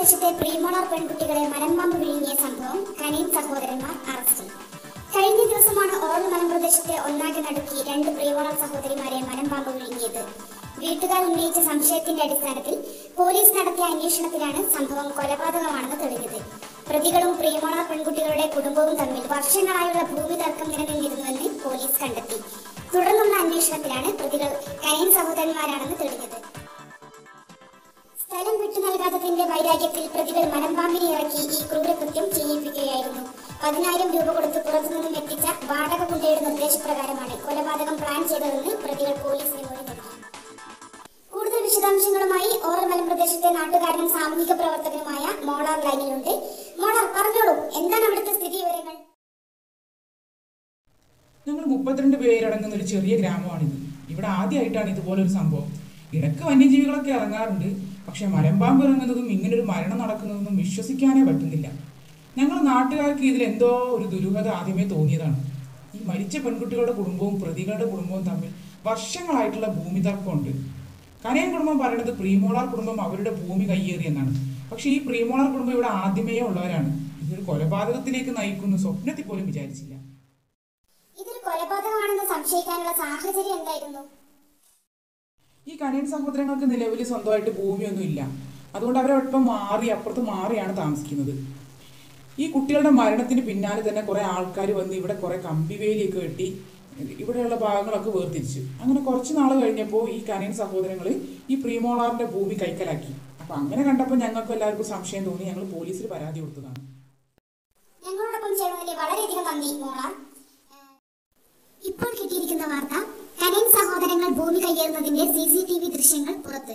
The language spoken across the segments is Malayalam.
പ്രദേശത്തെ പ്രീമോളാർ പെൺകുട്ടികളെ മലമ്പാമ്പ് വിഴുങ്ങിയ സംഭവം കനീൻ സഹോദരന്മാർ അറസ്റ്റിൽ കഴിഞ്ഞ ദിവസമാണ് ഓറൽ മലമ്പ്രദേശത്തെ ഒന്നാകെ നടുക്കി രണ്ട് പ്രീമോളാർ സഹോദരിമാരെ മലമ്പാമ്പ് വിഴുങ്ങിയത് വീട്ടുകാർ ഉന്നയിച്ച സംശയത്തിന്റെ അടിസ്ഥാനത്തിൽ പോലീസ് നടത്തിയ അന്വേഷണത്തിലാണ് സംഭവം കൊലപാതകമാണെന്ന് തെളിഞ്ഞത് പ്രതികളും പ്രിയമോളാർ പെൺകുട്ടികളുടെ കുടുംബവും തമ്മിൽ വർഷങ്ങളായുള്ള ഭൂമി തർക്കം നിലനിന്നിരുന്നുവെന്ന് പോലീസ് കണ്ടെത്തി തുടർന്നുള്ള അന്വേഷണത്തിലാണ് പ്രതികൾ കനീൻ സഹോദരന്മാരാണെന്ന് തെളിഞ്ഞത് സ്ഥലം വിട്ടു നൽകാത്തതിന്റെ വൈരാഗ്യത്തിൽ പ്രതികൾ മലമ്പാമ്പിനെ ഇറക്കി ഈ ക്രൂരകൃത്യം ചെയ്യിപ്പിക്കുകയായിരുന്നു പതിനായിരം രൂപ കൊടുത്ത് പുറത്തുനിന്നും എത്തിച്ച വാടക കുണ്ടയുടെ നിർദ്ദേശപ്രകാരമാണ് കൊലപാതകം പ്ലാൻ ചെയ്തതെന്ന് പ്രതികൾ പോലീസിന് മൊഴി നൽകി കൂടുതൽ വിശദാംശങ്ങളുമായി ഓറൽ മലമ്പ്രദേശത്തെ നാട്ടുകാരനും സാമൂഹിക പ്രവർത്തകനുമായ മോളാർ ലൈനിലുണ്ട് മോളാർ പറഞ്ഞോളൂ എന്താണ് അവിടുത്തെ സ്ഥിതി വിവരങ്ങൾ ഞങ്ങൾ മുപ്പത്തിരണ്ട് പേരടങ്ങുന്ന ഒരു ചെറിയ ഗ്രാമമാണിത് ഇവിടെ ആദ്യമായിട്ടാണ് ഇതുപോലൊരു സംഭവം ഇടയ്ക്ക് വന്യജീവികളൊക്കെ ഇറങ്ങാറുണ്ട് പക്ഷെ മലമ്പാമ്പ് ഇറങ്ങുന്നതും ഇങ്ങനൊരു മരണം നടക്കുന്നതൊന്നും വിശ്വസിക്കാനേ പറ്റുന്നില്ല ഞങ്ങൾ നാട്ടുകാർക്ക് ഇതിൽ എന്തോ ഒരു ദുരൂഹത ആദ്യമേ തോന്നിയതാണ് ഈ മരിച്ച പെൺകുട്ടികളുടെ കുടുംബവും പ്രതികളുടെ കുടുംബവും തമ്മിൽ വർഷങ്ങളായിട്ടുള്ള ഭൂമി തർക്കമുണ്ട് കനയൻ കുടുംബം പറയുന്നത് പ്രീമോളാർ കുടുംബം അവരുടെ ഭൂമി കയ്യേറിയെന്നാണ് പക്ഷെ ഈ പ്രീമോളാർ കുടുംബം ഇവിടെ ആദ്യമേ ഉള്ളവരാണ് ഇതൊരു കൊലപാതകത്തിലേക്ക് നയിക്കുന്ന സ്വപ്നത്തിൽ പോലും വിചാരിച്ചില്ല ഇതൊരു കൊലപാതകമാണെന്ന് സംശയിക്കാനുള്ള സാഹചര്യം എന്തായിരുന്നു ഈ കനയൻ സഹോദരങ്ങൾക്ക് നിലവിൽ സ്വന്തമായിട്ട് ഭൂമിയൊന്നും ഇല്ല അതുകൊണ്ട് അവരൊപ്പം മാറി അപ്പുറത്ത് മാറിയാണ് താമസിക്കുന്നത് ഈ കുട്ടികളുടെ മരണത്തിന് പിന്നാലെ തന്നെ കുറെ ആൾക്കാർ വന്ന് ഇവിടെ കുറെ കമ്പിവേലിയൊക്കെ കെട്ടി ഇവിടെയുള്ള ഭാഗങ്ങളൊക്കെ വേർതിരിച്ചു അങ്ങനെ കുറച്ച് നാൾ കഴിഞ്ഞപ്പോൾ ഈ കനയൻ സഹോദരങ്ങൾ ഈ പ്രീമോളാറിന്റെ ഭൂമി കൈക്കലാക്കി അപ്പൊ അങ്ങനെ കണ്ടപ്പോൾ ഞങ്ങൾക്ക് എല്ലാവർക്കും സംശയം തോന്നി ഞങ്ങൾ പോലീസിൽ പരാതി കൊടുത്തതാണ് ഞങ്ങളോടൊപ്പം ചേർന്നതിന് വളരെയധികം നന്ദി മോളാർ ഏഹ്, ഇപ്പോൾ കിട്ടിയിരിക്കുന്ന വാർത്ത കനൻ സഹോദരങ്ങൾ ഭൂമി കയ്യേറുന്നതിന്റെ സി സി ടി വി ദൃശ്യങ്ങൾ പുറത്ത്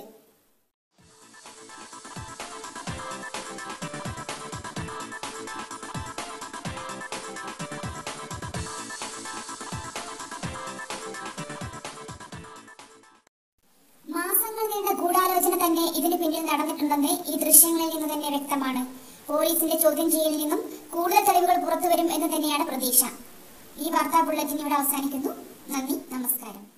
മാസങ്ങൾ നീണ്ട ഗൂഢാലോചന തന്നെ ഇതിന് പിന്നിൽ നടന്നിട്ടുണ്ടെന്ന് ഈ ദൃശ്യങ്ങളിൽ നിന്ന് തന്നെ വ്യക്തമാണ് പോലീസിന്റെ ചോദ്യം ചെയ്യലിൽ നിന്നും കൂടുതൽ തെളിവുകൾ പുറത്തുവരും എന്ന് തന്നെയാണ് പ്രതീക്ഷ ഈ വാർത്താ ബുള്ളറ്റിൻ ഇവിടെ അവസാനിക്കുന്നു നന്ദി നമസ്കാരം